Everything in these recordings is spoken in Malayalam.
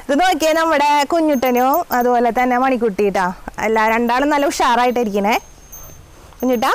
ഇത് നോക്കിയേ നമ്മുടെ കുഞ്ഞുട്ടനും അതുപോലെ തന്നെ മണിക്കുട്ടിട്ടാ അല്ല രണ്ടാളും നല്ല ഉഷാറായിട്ടിരിക്കണേ കുഞ്ഞുട്ടാ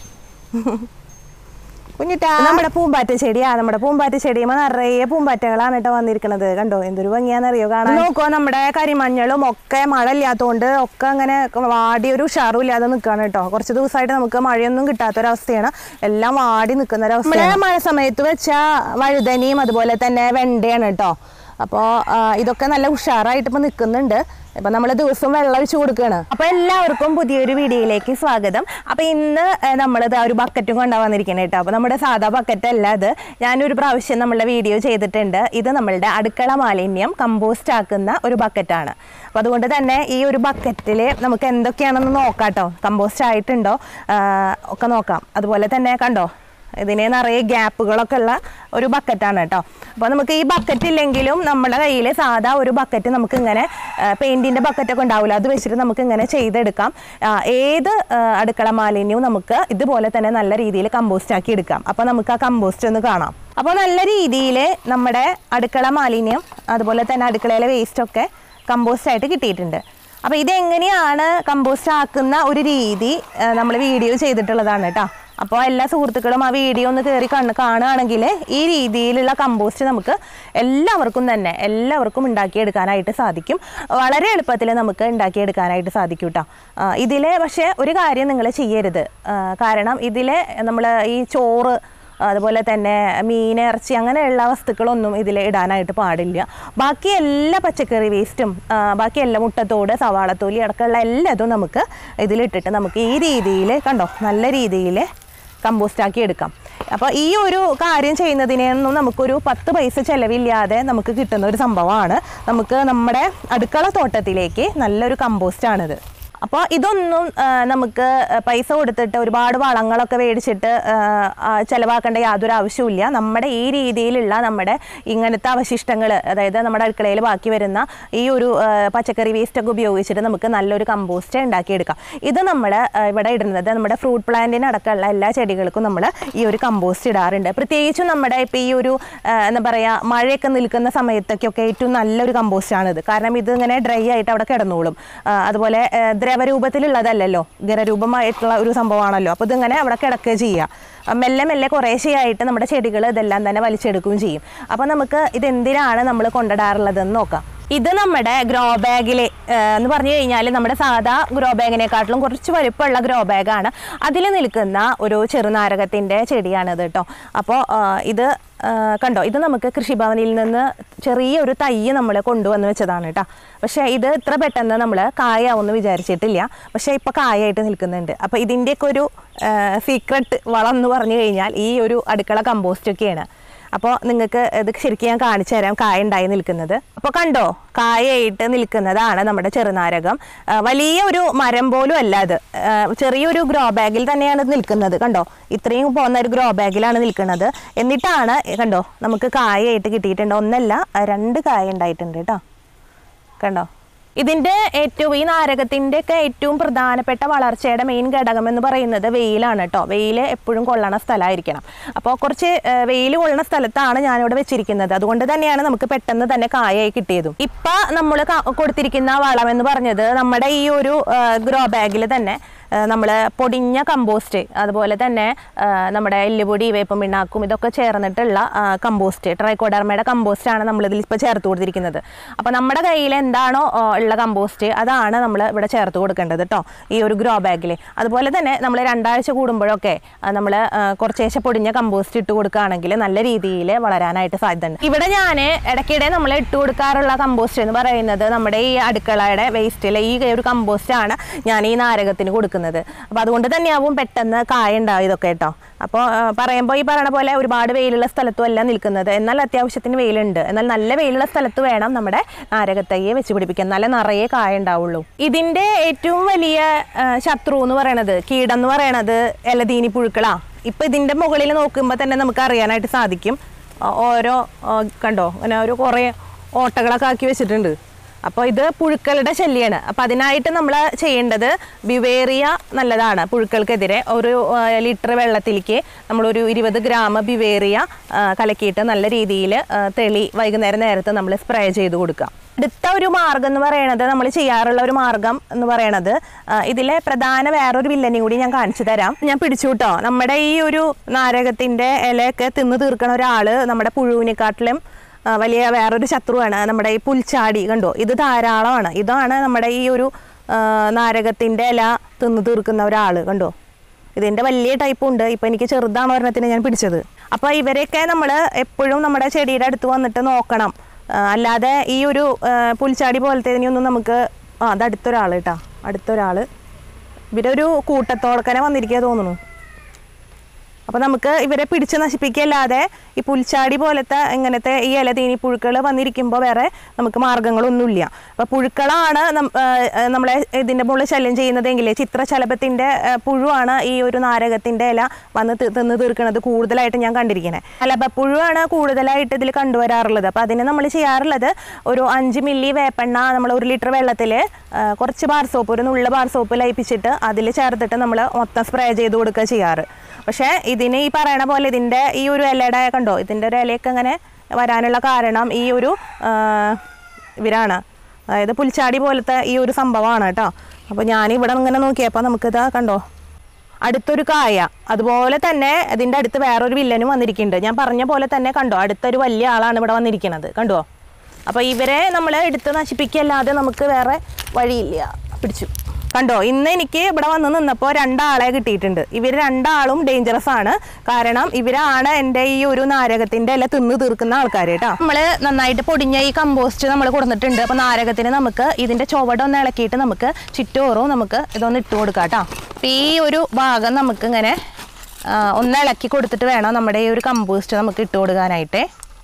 കുഞ്ഞുട്ടാ നമ്മുടെ പൂമ്പാറ്റ ചെടിയാ നമ്മുടെ പൂമ്പാറ്റ ചെടിയുമ്പോ നിറയെ പൂമ്പാറ്റകളാണ് കേട്ടോ വന്നിരിക്കുന്നത് കണ്ടോ എന്തൊരു ഭംഗിയാന്നറിയോ കാണാൻ നോക്കുവോ നമ്മുടെ കരിമഞ്ഞളും ഒക്കെ മഴ ഇല്ലാത്തതുകൊണ്ട് ഒക്കെ അങ്ങനെ വാടി ഒരു ഉഷാറും ഇല്ലാതെ നിൽക്കുകയാണ് കേട്ടോ കുറച്ച് ദിവസമായിട്ട് നമുക്ക് മഴയൊന്നും കിട്ടാത്തൊരവസ്ഥയാണ് എല്ലാം വാടി നിൽക്കുന്ന ഒരു അവസ്ഥ മഴ സമയത്ത് വെച്ച വഴുതനയും അതുപോലെ തന്നെ വെണ്ടയാണ് കേട്ടോ അപ്പോൾ ഇതൊക്കെ നല്ല ഉഷാറായിട്ട് ഇപ്പോൾ നിൽക്കുന്നുണ്ട് ഇപ്പം നമ്മൾ ദിവസവും വെള്ളം ഒഴിച്ച് കൊടുക്കുകയാണ് അപ്പോൾ എല്ലാവർക്കും പുതിയൊരു വീഡിയോയിലേക്ക് സ്വാഗതം അപ്പോൾ ഇന്ന് നമ്മളിത് ഒരു ബക്കറ്റും കൊണ്ടാ വന്നിരിക്കുന്നത് കേട്ടോ അപ്പോൾ നമ്മുടെ സാധാ ബക്കറ്റ് അല്ല ഇത് ഞാനൊരു പ്രാവശ്യം നമ്മളുടെ വീഡിയോ ചെയ്തിട്ടുണ്ട് ഇത് നമ്മളുടെ അടുക്കള മാലിന്യം കമ്പോസ്റ്റ് ആക്കുന്ന ഒരു ബക്കറ്റാണ് അപ്പോൾ അതുകൊണ്ട് തന്നെ ഈ ഒരു ബക്കറ്റിൽ നമുക്ക് എന്തൊക്കെയാണെന്ന് നോക്കാം കേട്ടോ കമ്പോസ്റ്റ് ആയിട്ടുണ്ടോ ആ, ഒക്കെ നോക്കാം അതുപോലെ തന്നെ കണ്ടോ ഇതിന് നിറയെ ഗ്യാപ്പുകളൊക്കെ ഉള്ള ഒരു ബക്കറ്റാണ് കേട്ടോ അപ്പോൾ നമുക്ക് ഈ ബക്കറ്റ് ഇല്ലെങ്കിലും നമ്മുടെ കയ്യിൽ സാധാ ഒരു ബക്കറ്റ് നമുക്ക് ഇങ്ങനെ പെയിൻറ്റിൻ്റെ ബക്കറ്റൊക്കെ ഉണ്ടാവില്ല അത് വെച്ചിട്ട് നമുക്ക് ഇങ്ങനെ ചെയ്തെടുക്കാം ആ, ഏത് ആ, അടുക്കള മാലിന്യവും നമുക്ക് ഇതുപോലെ തന്നെ നല്ല രീതിയിൽ കമ്പോസ്റ്റ് ആക്കി എടുക്കാം അപ്പോൾ നമുക്ക് ആ കമ്പോസ്റ്റ് ഒന്ന് കാണാം അപ്പോൾ നല്ല രീതിയിൽ നമ്മുടെ അടുക്കള മാലിന്യം അതുപോലെ തന്നെ അടുക്കളയിലെ വേസ്റ്റൊക്കെ കമ്പോസ്റ്റ് ആയിട്ട് കിട്ടിയിട്ടുണ്ട് അപ്പോൾ ഇതെങ്ങനെയാണ് കമ്പോസ്റ്റ് ആക്കുന്ന ഒരു രീതി നമ്മൾ വീഡിയോ ചെയ്തിട്ടുള്ളതാണ് കേട്ടോ അപ്പോൾ എല്ലാ സുഹൃത്തുക്കളും ആ വീഡിയോ ഒന്ന് കയറി കണ്ണ് കാണുകയാണെങ്കിൽ ഈ രീതിയിലുള്ള കമ്പോസ്റ്റ് നമുക്ക് എല്ലാവർക്കും തന്നെ എല്ലാവർക്കും ഉണ്ടാക്കിയെടുക്കാനായിട്ട് സാധിക്കും വളരെ എളുപ്പത്തിൽ നമുക്ക് ഉണ്ടാക്കിയെടുക്കാനായിട്ട് സാധിക്കും കേട്ടോ ഇതിൽ പക്ഷേ ഒരു കാര്യം നിങ്ങൾ ചെയ്യരുത് ആ, കാരണം ഇതിൽ നമ്മൾ ഈ ചോറ് അതുപോലെ തന്നെ മീൻ ഇറച്ചി അങ്ങനെയുള്ള വസ്തുക്കളൊന്നും ഇതിൽ ഇടാനായിട്ട് പാടില്ല ബാക്കി എല്ലാ പച്ചക്കറി വേസ്റ്റും ആ, ബാക്കി എല്ലാ മുട്ടത്തോട് സവാളത്തോലി അടക്കമുള്ള എല്ലാതും നമുക്ക് ഇതിലിട്ടിട്ട് നമുക്ക് ഈ രീതിയിൽ കണ്ടോ നല്ല രീതിയിൽ കമ്പോസ്റ്റ് ആക്കി എടുക്കാം അപ്പോൾ ഈ ഒരു കാര്യം ചെയ്യുന്നതിനൊന്നും നമുക്കൊരു പത്ത് പൈസ ചിലവില്ലാതെ നമുക്ക് കിട്ടുന്ന ഒരു സംഭവമാണ് നമുക്ക് നമ്മുടെ അടുക്കള തോട്ടത്തിലേക്ക് നല്ലൊരു കമ്പോസ്റ്റാണിത് അപ്പോൾ ഇതൊന്നും ആ, നമുക്ക് പൈസ കൊടുത്തിട്ട് ഒരുപാട് വളങ്ങളൊക്കെ മേടിച്ചിട്ട് ആ, ആ, ചെലവാക്കേണ്ട യാതൊരു ആവശ്യവുമില്ല നമ്മുടെ ഈ രീതിയിലുള്ള നമ്മുടെ ഇങ്ങനത്തെ അവശിഷ്ടങ്ങൾ അതായത് നമ്മുടെ അടുക്കളയിൽ ബാക്കി വരുന്ന ഈ ഒരു ആ, പച്ചക്കറി വേസ്റ്റൊക്കെ ഉപയോഗിച്ചിട്ട് നമുക്ക് നല്ലൊരു കമ്പോസ്റ്റ് ഉണ്ടാക്കിയെടുക്കാം ഇത് നമ്മൾ ഇവിടെ ഇടുന്നത് നമ്മുടെ ഫ്രൂട്ട് പ്ലാന്റിന് അടക്കമുള്ള എല്ലാ ചെടികൾക്കും നമ്മൾ ഈ ഒരു കമ്പോസ്റ്റ് ഇടാറുണ്ട് പ്രത്യേകിച്ചും നമ്മുടെ ഇപ്പോൾ ഈ ഒരു ആ, എന്താ പറയുക മഴയൊക്കെ നിൽക്കുന്ന സമയത്തൊക്കെ ഏറ്റവും നല്ലൊരു കമ്പോസ്റ്റാണിത് കാരണം ഇത് ഇങ്ങനെ ഡ്രൈ ആയിട്ട് അവിടെ കിടന്നോളും ആ, അതുപോലെ ആ, ദ്രവരൂപത്തിലുള്ളതല്ലല്ലോ ഖരരൂപമായിട്ടുള്ള ഒരു സംഭവമാണല്ലോ അപ്പോൾ ഇതിങ്ങനെ അവിടെ കിടക്കുക ചെയ്യുക ആ, മെല്ലെ മെല്ലെ കുറേശ്ശെയായിട്ട് നമ്മുടെ ചെടികൾ ഇതെല്ലാം തന്നെ വലിച്ചെടുക്കുകയും ചെയ്യും അപ്പോൾ നമുക്ക് ഇതെന്തിനാണ് നമ്മൾ കൊണ്ടിടാറുള്ളതെന്ന് നോക്കാം ഇത് നമ്മുടെ ഗ്രോ ബാഗിൽ എന്ന് പറഞ്ഞു കഴിഞ്ഞാൽ നമ്മുടെ സാധാ ഗ്രോ ബാഗിനെക്കാട്ടിലും കുറച്ച് വലുപ്പമുള്ള ഗ്രോ ബാഗാണ് അതിൽ നിൽക്കുന്ന ഒരു ചെറുനാരകത്തിൻ്റെ ചെടിയാണിത് കേട്ടോ അപ്പോൾ ഇത് ആ, കണ്ടോ ഇത് നമുക്ക് കൃഷിഭവനിൽ നിന്ന് ചെറിയൊരു തൈ നമ്മൾ കൊണ്ടുവന്ന് വെച്ചതാണ് കേട്ടോ പക്ഷേ ഇത് ഇത്ര പെട്ടെന്ന് നമ്മൾ കായാവുമെന്ന് വിചാരിച്ചിട്ടില്ല പക്ഷേ ഇപ്പോൾ കായായിട്ട് നിൽക്കുന്നുണ്ട് അപ്പോൾ ഇതിൻ്റെയൊക്കെ ഒരു സീക്രട്ട് വളം എന്ന് പറഞ്ഞു കഴിഞ്ഞാൽ ഈ ഒരു അടുക്കള കമ്പോസ്റ്റൊക്കെയാണ് അപ്പോൾ നിങ്ങൾക്ക് ഇത് ശരിക്കും ഞാൻ കാണിച്ചു തരാം കായ ഉണ്ടായി നിൽക്കുന്നത് അപ്പോൾ കണ്ടോ കായയായിട്ട് നിൽക്കുന്നതാണ് നമ്മുടെ ചെറുനാരകം ആ, വലിയ ഒരു മരം പോലും അല്ല അത് ആ, ചെറിയൊരു ഗ്രോ ബാഗിൽ തന്നെയാണ് ഇത് നിൽക്കുന്നത് കണ്ടോ ഇത്രയും പോകുന്ന ഒരു ഗ്രോ ബാഗിലാണ് നിൽക്കുന്നത് എന്നിട്ടാണ് കണ്ടോ നമുക്ക് കായയായിട്ട് കിട്ടിയിട്ടുണ്ട് ഒന്നല്ല ആ, രണ്ട് കായ ഉണ്ടായിട്ടുണ്ട് കേട്ടോ കണ്ടോ ഇതിൻ്റെ ഏറ്റവും ഈ നാരകത്തിൻ്റെ ഒക്കെ ഏറ്റവും പ്രധാനപ്പെട്ട വളർച്ചയുടെ മെയിൻ ഘടകം എന്ന് പറയുന്നത് വെയിലാണ് കേട്ടോ വെയിൽ എപ്പോഴും കൊള്ളണ സ്ഥലമായിരിക്കണം അപ്പോൾ കുറച്ച് വെയിൽ കൊള്ളണ സ്ഥലത്താണ് ഞാനിവിടെ വെച്ചിരിക്കുന്നത് അതുകൊണ്ട് തന്നെയാണ് നമുക്ക് പെട്ടെന്ന് തന്നെ കായായി കിട്ടിയതും ഇപ്പം നമ്മൾ കൊടുത്തിരിക്കുന്ന വളം എന്ന് പറഞ്ഞത് നമ്മുടെ ഈ ഒരു ഗ്രോ ബാഗിൽ തന്നെ നമ്മൾ പൊടിഞ്ഞ കമ്പോസ്റ്റ് അതുപോലെ തന്നെ ആ, നമ്മുടെ എല്ലുപൊടി വേപ്പം പിണ്ണാക്കും ഇതൊക്കെ ചേർന്നിട്ടുള്ള ആ, കമ്പോസ്റ്റ് ട്രൈക്കോഡർമയുടെ കമ്പോസ്റ്റാണ് നമ്മളിതിൽ ഇപ്പോൾ ചേർത്ത് കൊടുത്തിരിക്കുന്നത് അപ്പോൾ നമ്മുടെ കയ്യിൽ എന്താണോ ആ, ഉള്ള കമ്പോസ്റ്റ് അതാണ് നമ്മൾ ഇവിടെ ചേർത്ത് കൊടുക്കേണ്ടത് കേട്ടോ ഈ ഒരു ഗ്രോ ബാഗിൽ അതുപോലെ തന്നെ നമ്മൾ രണ്ടാഴ്ച കൂടുമ്പോഴൊക്കെ നമ്മൾ കുറച്ചേശം പൊടിഞ്ഞ കമ്പോസ്റ്റ് ഇട്ട് കൊടുക്കുകയാണെങ്കിൽ നല്ല രീതിയിൽ വളരാനായിട്ട് സാധ്യതയുണ്ട് ഇവിടെ ഞാൻ ഇടയ്ക്കിടെ നമ്മൾ ഇട്ട് കൊടുക്കാറുള്ള കമ്പോസ്റ്റ് എന്ന് പറയുന്നത് നമ്മുടെ ഈ അടുക്കളയുടെ വേസ്റ്റിൽ ഈ ഒരു കമ്പോസ്റ്റ് ആണ് ഞാൻ ഈ നാരകത്തിന് കൊടുക്കുന്നത് അപ്പോൾ അതുകൊണ്ട് തന്നെയാവും പെട്ടെന്ന് കായ ഉണ്ടാവും ഇതൊക്കെ കേട്ടോ അപ്പോൾ പറയുമ്പോൾ ഈ പറയണ പോലെ ഒരുപാട് വെയിലുള്ള സ്ഥലത്തും അല്ല നിൽക്കുന്നത് എന്നാൽ അത്യാവശ്യത്തിന് വെയിലുണ്ട് എന്നാൽ നല്ല വെയിലുള്ള സ്ഥലത്ത് വേണം നമ്മുടെ നാരകത്തയ്യെ വെച്ച് പിടിപ്പിക്കാൻ നല്ല നിറയെ കായ ഉണ്ടാവുള്ളൂ ഇതിൻ്റെ ഏറ്റവും വലിയ ആ, ശത്രു എന്ന് പറയണത് കീടം എന്ന് പറയണത് ഇലതീനി പുഴുക്കളാ ഇപ്പം ഇതിൻ്റെ മുകളിൽ നോക്കുമ്പോൾ തന്നെ നമുക്ക് അറിയാനായിട്ട് സാധിക്കും ആ, ഓരോ ആ, കണ്ടോ അങ്ങനെ ഒരു കുറേ ഓട്ടകളൊക്കെ ആക്കി വെച്ചിട്ടുണ്ട് അപ്പോൾ ഇത് പുഴുക്കളുടെ ശല്യമാണ് അപ്പോൾ അതിനായിട്ട് നമ്മൾ ചെയ്യേണ്ടത് ബിവേറിയ നല്ലതാണ് പുഴുക്കൾക്കെതിരെ ഒരു ആ, ലിറ്റർ വെള്ളത്തിലേക്ക് നമ്മളൊരു ഇരുപത് ഗ്രാം ബിവേറിയ ആ, കലക്കിയിട്ട് നല്ല രീതിയിൽ ആ, തെളി വൈകുന്നേരം നേരത്ത് നമ്മൾ സ്പ്രേ ചെയ്ത് കൊടുക്കാം അടുത്ത ഒരു മാർഗം എന്ന് പറയണത് നമ്മൾ ചെയ്യാറുള്ള ഒരു മാർഗം എന്ന് പറയണത് ആ, ഇതിലെ പ്രധാന വേറൊരു വില്ലനെയും കൂടി ഞാൻ കാണിച്ചു തരാം ഞാൻ പിടിച്ചു കേട്ടോ നമ്മുടെ ഈ ഒരു നാരകത്തിന്റെ ഇലയൊക്കെ തിന്ന് തീർക്കണ ഒരാള് നമ്മുടെ പുഴുവിനെക്കാട്ടിലും ആ, വലിയ വേറൊരു ശത്രുവാണ് നമ്മുടെ ഈ പുൽച്ചാടി കണ്ടോ ഇത് ധാരാളമാണ് ഇതാണ് നമ്മുടെ ഈ ഒരു ആ, നാരകത്തിന്റെ ഇല തിന്ന് തീർക്കുന്ന ഒരാള് കണ്ടോ ഇതിന്റെ വലിയ ടൈപ്പ് ഉണ്ട് ഇപ്പൊ എനിക്ക് ചെറുതാണ് ഒരെണ്ണത്തിന് ഞാൻ പിടിച്ചത് അപ്പൊ ഇവരെയൊക്കെ നമ്മൾ എപ്പോഴും നമ്മുടെ ചെടിയുടെ അടുത്ത് വന്നിട്ട് നോക്കണം ആ, അല്ലാതെ ഈ ഒരു ആ, പുൽച്ചാടി പോലത്തെ ഇതിനെയൊന്നും നമുക്ക് ആ അത് അടുത്തൊരാൾ കേട്ടോ അടുത്തൊരാൾ ഇവരൊരു കൂട്ടത്തോടക്കനെ വന്നിരിക്കുക തോന്നുന്നു അപ്പോൾ നമുക്ക് ഇവരെ പിടിച്ച് നശിപ്പിക്കല്ലാതെ ഈ പുൽച്ചാടി പോലത്തെ ഇങ്ങനത്തെ ഈ ഇല തീനി പുഴുക്കൾ വന്നിരിക്കുമ്പോൾ വേറെ നമുക്ക് മാർഗ്ഗങ്ങളൊന്നുമില്ല അപ്പോൾ പുഴുക്കളാണ് നം- ആ, ആ, നമ്മളെ ഇതിൻ്റെ മുകളിൽ ശല്യം ചെയ്യുന്നതെങ്കിൽ ചിത്രശലഭത്തിൻ്റെ ആ, പുഴുവാണ് ഈ ഒരു നാരകത്തിൻ്റെ ഇല വന്ന് തി- തിന്ന് തീർക്കുന്നത് കൂടുതലായിട്ട് ഞാൻ കണ്ടിരിക്കുന്നത് ശലഭപ്പുഴുവാണ് കൂടുതലായിട്ട് ഇതിൽ കണ്ടുവരാറുള്ളത് അപ്പോൾ അതിന് നമ്മൾ ചെയ്യാറുള്ളത് ഒരു അഞ്ച് മില്ലി വേപ്പെണ്ണ നമ്മൾ ഒരു ലിറ്റർ വെള്ളത്തിൽ കുറച്ച് ബാർ സോപ്പ് ഒരു നുള്ള ബാർ സോപ്പ് ലയിപ്പിച്ചിട്ട് അതിൽ ചേർത്തിട്ട് നമ്മൾ മൊത്തം സ്പ്രേ ചെയ്ത് കൊടുക്കുക ചെയ്യാറ് പക്ഷേ ഇതിന് ഈ പറയണ പോലെ ഇതിൻ്റെ ഈ ഒരു ഇലയുടെ കണ്ടോ ഇതിൻ്റെ ഒരു ഇലയൊക്കെ അങ്ങനെ വരാനുള്ള കാരണം ഈ ഒരു ആ, ഇവരാണ് അതായത് പുൽച്ചാടി പോലത്തെ ഈ ഒരു സംഭവമാണ് കേട്ടോ അപ്പോൾ ഞാൻ ഇവിടെ ഇങ്ങനെ നോക്കിയപ്പോൾ നമുക്കിതാ കണ്ടോ അടുത്തൊരു കായ അതുപോലെ തന്നെ ഇതിൻ്റെ അടുത്ത് വേറൊരു വില്ലനും വന്നിരിക്കുന്നുണ്ട് ഞാൻ പറഞ്ഞ പോലെ തന്നെ കണ്ടോ അടുത്തൊരു വലിയ ആളാണ് ഇവിടെ വന്നിരിക്കുന്നത് കണ്ടോ അപ്പോൾ ഇവരെ നമ്മൾ എടുത്ത് നശിപ്പിക്കല്ലാതെ നമുക്ക് വേറെ വഴിയില്ല പിടിച്ചു കണ്ടോ ഇന്ന് എനിക്ക് ഇവിടെ വന്ന് നിന്നപ്പോൾ രണ്ടാളെ കിട്ടിയിട്ടുണ്ട് ഇവർ രണ്ടാളും ഡേഞ്ചറസ് ആണ് കാരണം ഇവരാണ് എൻ്റെ ഈ ഒരു നാരകത്തിൻ്റെ ഇല തിന്ന് തീർക്കുന്ന ആൾക്കാർ കേട്ടോ നമ്മൾ നന്നായിട്ട് പൊടിഞ്ഞ ഈ കമ്പോസ്റ്റ് നമ്മൾ കൊടുത്തിട്ടുണ്ട് അപ്പോൾ നാരകത്തിന് നമുക്ക് ഇതിൻ്റെ ചുവട് ഒന്ന് ഇളക്കിയിട്ട് നമുക്ക് ചുറ്റോറും നമുക്ക് ഇതൊന്ന് ഇട്ട് കൊടുക്കാം കേട്ടോ അപ്പോൾ ഈ ഒരു ഭാഗം നമുക്ക് ഇങ്ങനെ ആ, ഒന്ന് ഇളക്കി കൊടുത്തിട്ട് വേണം നമ്മുടെ ഈ ഒരു കമ്പോസ്റ്റ് നമുക്ക് ഇട്ട് കൊടുക്കാനായിട്ടേ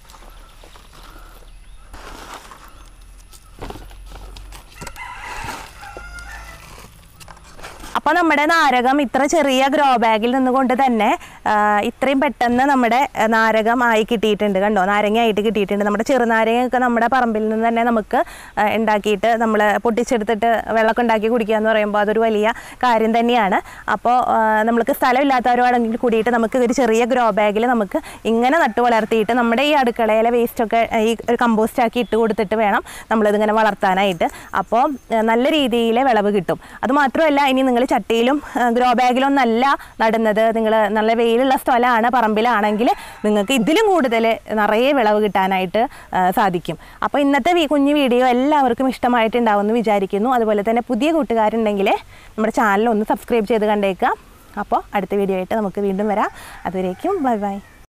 അപ്പോൾ നമ്മുടെ നാരകം ഇത്ര ചെറിയ ഗ്രോ ബാഗിൽ നിന്നുകൊണ്ട് തന്നെ ആ, ഇത്രയും പെട്ടെന്ന് നമ്മുടെ ആ, നാരകം ആയി കിട്ടിയിട്ടുണ്ട് കണ്ടോ നാരങ്ങ ആയിട്ട് കിട്ടിയിട്ടുണ്ട് നമ്മുടെ ചെറുനാരങ്ങയൊക്കെ നമ്മുടെ പറമ്പിൽ നിന്ന് തന്നെ നമുക്ക് ആ, ഉണ്ടാക്കിയിട്ട് നമ്മൾ പൊട്ടിച്ചെടുത്തിട്ട് വെള്ളമൊക്കെ ഉണ്ടാക്കി കുടിക്കുക എന്ന് പറയുമ്പോൾ അതൊരു വലിയ കാര്യം തന്നെയാണ് അപ്പോൾ ആ, നമ്മൾക്ക് സ്ഥലമില്ലാത്തവരോടെങ്കിൽ കൂടിയിട്ട് നമുക്ക് ഒരു ചെറിയ ഗ്രോ ബാഗിൽ നമുക്ക് ഇങ്ങനെ നട്ടു വളർത്തിയിട്ട് നമ്മുടെ ഈ അടുക്കളയിലെ വേസ്റ്റൊക്കെ ഈ ഒരു കമ്പോസ്റ്റ് ആക്കി ഇട്ട് കൊടുത്തിട്ട് വേണം നമ്മളിതിങ്ങനെ വളർത്താനായിട്ട് അപ്പോൾ ആ, നല്ല രീതിയിൽ വിളവ് കിട്ടും അത് മാത്രമല്ല ഇനി നിങ്ങൾ ചട്ടിയിലും ഗ്രോ ബാഗിലും ഒന്നല്ല നടുന്നത് നിങ്ങൾ നല്ല വെയിലുള്ള സ്ഥലമാണ് പറമ്പിലാണെങ്കിൽ നിങ്ങൾക്ക് ഇതിലും കൂടുതൽ നിറയെ വിളവ് കിട്ടാനായിട്ട് ആ, സാധിക്കും അപ്പോൾ ഇന്നത്തെ വി- കുഞ്ഞു വീഡിയോ എല്ലാവർക്കും ഇഷ്ടമായിട്ടുണ്ടാവുമെന്ന് വിചാരിക്കുന്നു അതുപോലെ തന്നെ പുതിയ കൂട്ടുകാരുണ്ടെങ്കിൽ നമ്മുടെ ചാനൽ ഒന്ന് സബ്സ്ക്രൈബ് ചെയ്ത് കണ്ടേക്കുക അപ്പോൾ അടുത്ത വീഡിയോ ആയിട്ട് നമുക്ക് വീണ്ടും വരാം അതുവരേക്കും ബൈ ബൈ